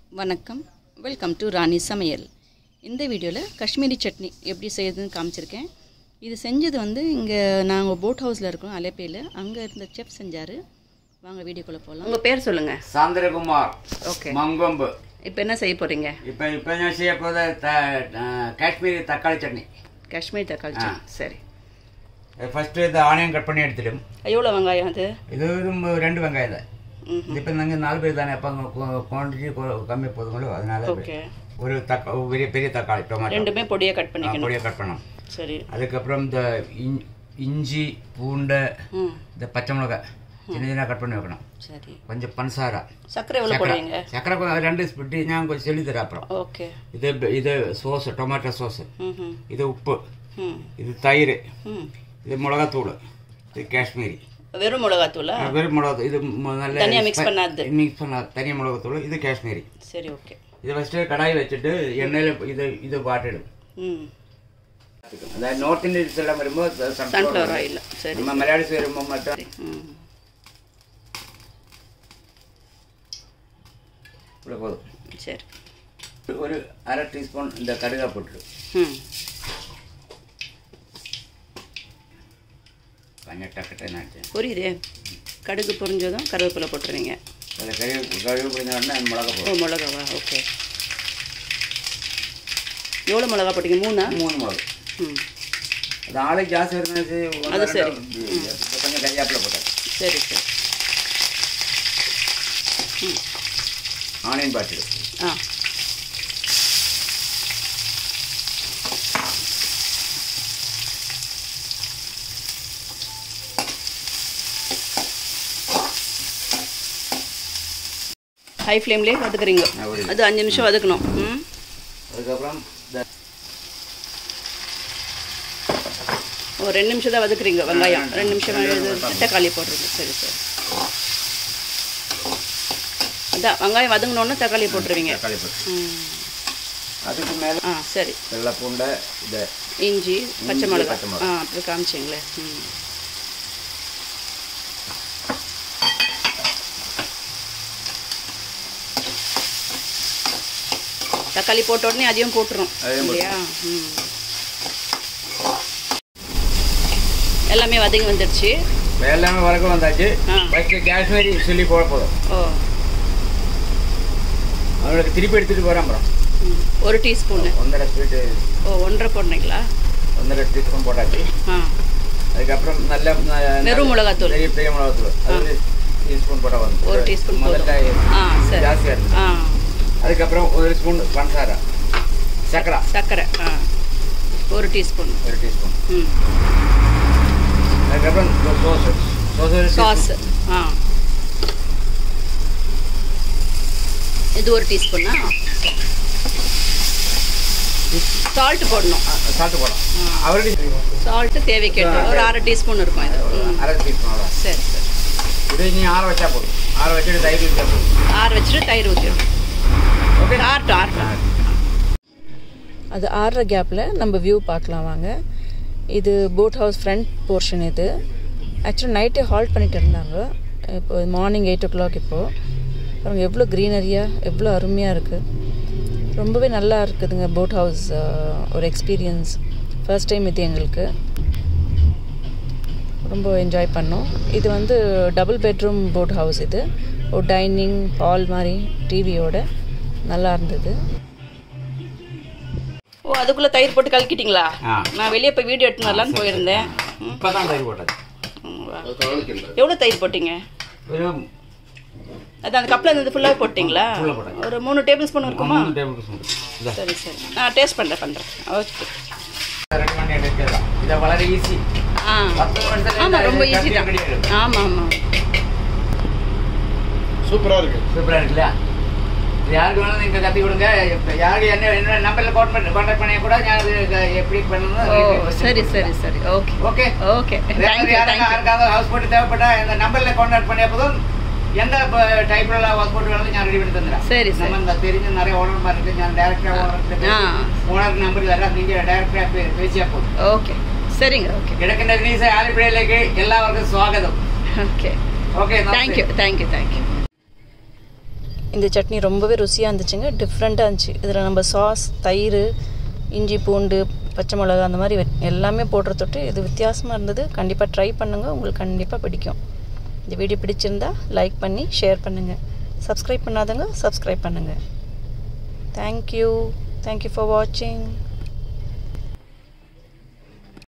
வணக்கம் welcome to ராணி சமையல் இந்த வீடியோவில் காஷ்மீரி சட்னி எப்படி செய்யுதுன்னு காமிச்சிருக்கேன் இது செஞ்சது வந்து இங்கே நாங்கள் போட் ஹவுஸில் இருக்கோம் அலைப்பையில் அங்கே இருந்த செஃப் செஞ்சார் வாங்க வீடியோக்குள்ளே போகலாம் உங்கள் பேர் சொல்லுங்கள் சாந்திரகுமார் ஓகே மங்கொம்பு இப்போ என்ன செய்ய போகிறீங்க இப்போ இப்போ நான் செய்ய போத த- அஹ், காஷ்மீரி தக்காளி சட்னி காஷ்மீரி தக்காளி சட்னி சரி ஃபஸ்ட்டு இந்த ஆனியன் கட் பண்ணி எடுத்துடும் எவ்வளோ வெங்காயம் அது இது ஒரு மு- ரெண்டு வெங்காயம் தான் ம் இது இப்போ நாங்கள் நாலு பேர் தானே அப்போ குவான்டிட்டி கம்மி போதுங்களோ அதனால ஓகே ஒரு தக்கா பெரிய பெரிய தக்காளி டொமேட்டோ ரெண்டுமே பொடியாக கட் பண்ணிக்கணும் பொடியை கட் பண்ணணும் சரி அதுக்கப்புறம் இந்த இஞ்- இஞ்சி பூண்டை ம் இந்த பச்சை மிளகாய் சின்ன சின்ன கட் பண்ணி வைக்கணும் சரி கொஞ்சம் பன்சாரா சர்க்கரை எவ்வளோ போடுவீங்க சக்கரை கொ- ரெண்டு ஸ்பிட்டி நான் கொஞ்சம் சொல்லி தரேன் அப்புறம் ஓகே இது இது சோஸ் டொமேட்டோ சோஸ் ம் ம் இது உப்பு ம் இது தயிர் ம் இது மிளகாத்தூள் இது காஷ்மீரி வெறும் மிளகாத்தூளா அஹ் வெறும் மிளகாத்தூள் இது ம- நல்ல தனியா mix பண்ணாதது. மிக்ஸ் பண்ண தனியாக மிளகாத்தூள் இது காஷ்மீரி சரி ஓகே இது ஃபஸ்ட்டு கடாய் வச்சுட்டு எண்ணெயில் இது இது வாட்டிடும் ம் அதாவது நார்த் இந்தியன்ஸ் எல்லாம் வரும்போது சன்ஃப்ளவர் சன்ஃப்ளவர் ஆயில் சரி நம்ம மலையாளிஸ் வரும்போது மட்டும் ம் இவ்வளோ போதும் சரி ஒரு அரை டீஸ்பூன் இந்த கடுகா போட்டுடும் ம் கொஞ்சம் டக்கு டக்குன்னு புரியுதே கடுகு பொரிஞ்சதும் கருவேப்பிலை போட்டுருவீங்க அதில் கழுவி கழுவி பிடிஞ்ச உடனே மிளகா ஓ போடும் மிளகாவா ஓகே எவ்வளோ மிளகா போட்டீங்க மூணா மூணு மிளகு ம் அது ஆளுக்கு ஜாஸ்தி இருந்தாச்சு அது சரி. கொஞ்சம் கையாப்பில் போட்டேன் சரி சரி ஆனியன் பாட்டில் ஆ ஹை ஃப்ளேம்லேயே வதக்குறீங்க அது அஞ்சு நிமிஷம் வதக்கணும் ம் அதுக்கப்புறம் இந்த ஒரு ரெண்டு நிமிஷம் தான் வதக்குறீங்க வெங்காயம் ரெண்டு நிமிஷம் இது தக்காளி போடுறீங்க சரி சரி அதான் வெங்காயம் வதங்கினோன்னே தக்காளி போட்டுருவீங்க தக்காளி போட்டு ம் அதுக்கு மேலே ஆ சரி வெள்ளை பூண்டை இந்த இஞ்சி பச்சை இஞ்சி, மிளகா பச்சை மிளகா. ஆ அப்படி காமிச்சிங்களே ம் தக்காளி போட்ட உடனே அதையும் போட்டுரும் அதையும் இல்லையா ம் எல்லாமே வதங்கி வந்துடுச்சு எல்லாமே வரைக்கும் வந்தாச்சு ஆ. ஃபஸ்ட்டு காஷ்மீரி சொல்லி போட போதும் ஓ அவங்களுக்கு திருப்பி எடுத்துகிட்டு போகிறேன் அப்புறம் ம். ஒரு டீஸ்பூனு ஒன்றரை ஸ்வீட்டு ஓ ஒன்றரை போடுறீங்களா ஒன்றரை டீஸ்பூன் போட்டாச்சு ஆ அதுக்கப்புறம் நல்ல ந- வெறும் மிளகாத்தூள் பெரிய பெரிய மிளகாத்தூள் அது டீஸ்பூன் போட்டால் வந்து ஒரு டீஸ்பூன் முதல்ல போதும் ஆ சரி ஜாஸ்தியாக இருக்கு ஆ அதுக்கப்புறம் ஒரு ஸ்பூன் பன்சாரா சக்கரை சர்க்கரை ஆ ஒரு டீஸ்பூன் ஒரு டீஸ்பூன் ம் அதுக்கப்புறம் சோஸ் சோஸ் ஒரு சாஸ் ஆ இது ஒரு டீஸ்பூனா சால்ட் போடணும் சால்ட்டு போடலாம் அவருக்கு சால்ட்டு தேவைக்கேற்ற ஒரு அரை டீஸ்பூன் இருக்கும் இது ம். அரை டீஸ்பூன் அவ்வளோ சரி சரி இதை நீ ஆற வச்சா போதும் ஆற வச்சுட்டு தயிர் வச்சா போதும் ஆற வச்சுட்டு தயிர் ஊற்றிடும் ஓகே ஆறட்டும் ஆறட்டும் அது ஆறுற கேப்பில் நம்ம வியூ பார்க்கலாம் வாங்க இது போட் ஹவுஸ் ஃப்ரண்ட் போர்ஷன் இது ஆக்சுவலாக நைட்டே ஹால்ட் பண்ணிட்டு இருந்தாங்க இப்போ மார்னிங் எயிட் ஓ கிளாக் இப்போது பாருங்க எவ்வளோ க்ரீனரியாக எவ்வளோ அருமையாக இருக்குது ரொம்பவே நல்லா இருக்குதுங்க போட் ஹவுஸ் ஒரு எக்ஸ்பீரியன்ஸ் ஃபர்ஸ்ட் டைம் இது எங்களுக்கு ரொம்ப என்ஜாய் பண்ணோம் இது வந்து டபுள் பெட்ரூம் போட் ஹவுஸ் இது ஒரு டைனிங் ஹால் மாதிரி டிவியோட நல்லா இருந்தது ஓ அதுக்குள்ளே தயிர் போட்டு கலக்கிட்டீங்களா ஆ நான் வெளியே போய் வீடியோ எடுத்துன்னு வரலான்னு போயிருந்தேன் இப்போ தான் தயிர் போட்டது எவ்வளோ தயிர் போட்டீங்க ஒரு அது அந்த கப்பில் இருந்தது ஃபுல்லாக போட்டிங்களா full ஆ போட்டேன். ஒரு மூணு டேபிள் ஸ்பூன் இருக்குமா மூணு டேபிள் ஸ்பூன் இதை சரி சரி நான் டேஸ்ட் பண்ணுறேன் பண்ணுறேன் ஓகே ரெடி பண்ணி எடுத்துக்கலாம் இதை வளர ஈஸி ஆ பத்து நிமிஷத்துல ஆமாம் ரொம்ப இந்த ஈஸி தான் கட்டி எடுக்கும். ஆமாம் ஆமாம் சூப்பரா இருக்கு சூப்பராக இருக்குல்ல இது யாருக்கு வேணாலும் நீங்கள் கற்றுக் கொடுங்க இப்ப யாருக்கு என்ன என்ன நம்பரில் கான்டாக்ட் கான்டாக்ட் பண்ணி கூட நான் இது க- எப்படி ஓ பண்ணணும் சரி சரி சரி ஓகே ஓகே ஓகே யாருக்கு தேங்க்யூ தேங்க்யூ யாருக்காவது ஹவுஸ் போட்டு தேவைப்பட்டா இந்த நம்பரில் கான்டாக்ட் பண்ணிய போதும் எந்த டைப்ல ஹவுஸ் போட்டு வேணாலும் ഞാൻ ரெடி பண்ணி தந்துடுறேன் சரி சரி நம்ம இந்த தெரிஞ்ச நிறைய ஓனர்மார் இருக்கு ഞാൻ ഡയറക്റ്റ് ആ. ഓണർ നമ്പർ തരാം നിങ്ങൾ ഡയറക്റ്റ് പേജിയാ പോകും ഓക്കെ சரிங்க ஓகே കിഴക്കിന്റെ ഗ്രീസ് ആലപ്പുഴയിലേക്ക് എല്ലാവർക്കും സ്വാഗതം okay okay thank you thank you thank you இந்த சட்னி ரொம்பவே ருசியாக இருந்துச்சுங்க டிஃப்ரெண்ட்டாக இருந்துச்சு இதில் நம்ம சாஸ் தயிர் இஞ்சி பூண்டு பச்சை மிளகா அந்த மாதிரி வெ- எல்லாமே போடுற தொட்டு இது வித்தியாசமாக இருந்தது கண்டிப்பாக ட்ரை பண்ணுங்கள் உங்களுக்கு கண்டிப்பாக பிடிக்கும் இந்த வீடியோ பிடிச்சிருந்தா லைக் பண்ணி ஷேர் பண்ணுங்கள் சப்ஸ்கிரைப் பண்ணாதவங்க சப்ஸ்கிரைப் பண்ணுங்கள் தேங்க்யூ தேங்க்யூ ஃபார் வாட்சிங்